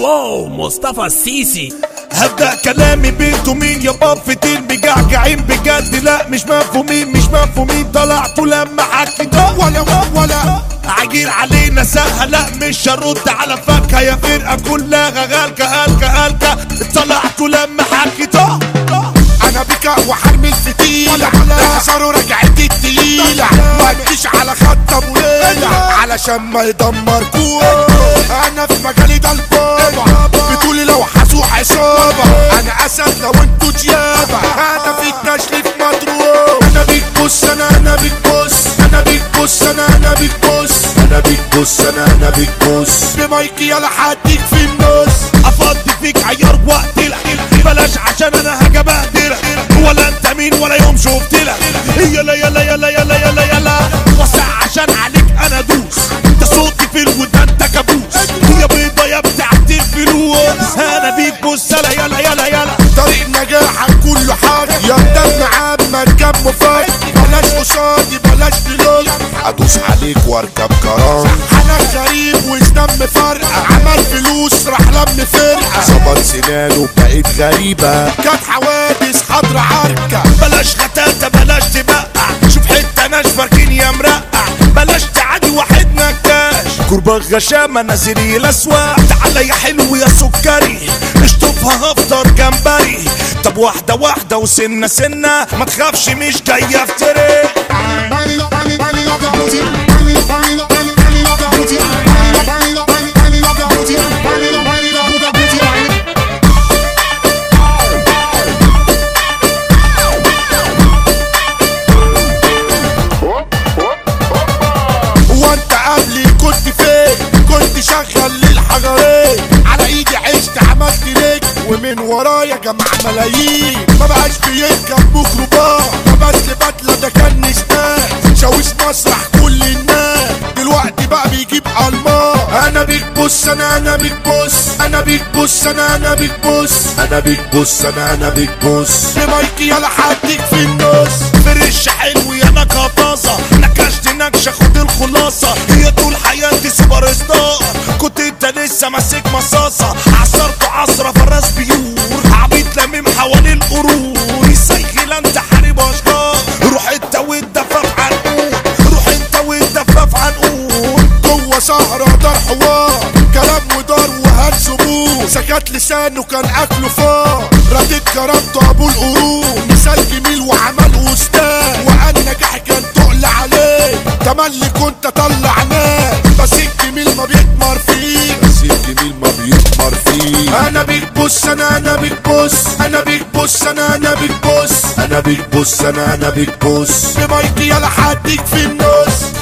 واو واو مصطفى السيسي هبدأ كلامي بنتو مين يا باب فتيل مجعجعين بجد لا مش مفهومين مش مفهومين طلعتوا لما حكيت ولا ولا عجيل علينا سهل لا مش هرد على فكها يا فرقة كلها غالكة هالكة هالكة طلعتوا لما حكيت انا بك وحرمي الفتيلة احذروا رجعتي التقيلة ما تجيش على خط ابو ليلة علشان ما يدمركوش انا في مجالي ده البابا بتقولي لو حسوح عصابة انا اسد لو انتوا جيابة انا في التشريف مضروب انا بيك بص انا انا بيك بص انا بيك بص انا انا بيك بص انا بيك بص انا انا بيك بص بمايكي يلا حديك في النص افضي فيك عيار وقت بلاش عشان انا هاجي ابهدلك ولا انت مين ولا يوم شفت لك يلا يلا يلا يلا يلا يلا وسع عشان عليك انا دوس انت صوتي في الودان انت كابوس يا بيضة يا بتاعت الفلوس انا بيك بص يلا يلا يلا يلا طريق نجاحك كله حاجة يا قدام عام مركب مفاج بلاش قصادي بلاش دلوج ادوس عليك واركب كرام انا غريب وسنم فرقة عمل فلوس راح لم فرقة ظبط سنانه بقيت غريبة كانت حوادث حضر عركة بلاش غتاتة بلاش تبقع شوف حتة ناشفة اركين يا مرقع بلاش تعادي واحد نكاش كرباغ غشامة نازلي الاسواق تعالى يا حلو يا سكري اشطفها هفطر جمبري طب واحدة واحدة وسنة سنة ما تخافش مش جاية افتري وانت قبلي كنت فين كنت شغال للحجرين على ايدي عشت عملت ليك ومن ورايا جمع ملايين ما بقاش بيركب ميكروباص ما بس بدله ده كان نسناس شاويش مسرح كل الناس دلوقتي بقى بيجيب الماس انا بيك بص انا انا بيك بص انا بيك بص انا انا بيك بص انا بيك بص انا انا بيك بص بمايكي يلا حديك في النص فرش حلو يا نكهة نكشت نكشة خد الخلاصة هي طول حياتي سوبر ستار كنت انت لسه ماسك مصاصة عصرت عصرة فراس بيور عبيط لميم حوالي القرون السيخلة انت حارب اشجار روح انت واتدفى في عنقود روح انت واتدفى في عنقود جوه سهرة دار حوار كلام ودار وهنسبوه سكت لسانه كان اكله فار رديت كرامته ابو القرون مثال جميل وعمل استاذ وقال نجاح كان تقل عليه تملي كنت طلع ناس بس الجميل ما بيتمر فيه بس الجميل ما بيتمر فيه انا بيك بص انا انا بيك بص انا بيك بص انا انا بيك بص انا بيك بص انا انا بيك بص بمايكي يلا حديك في النص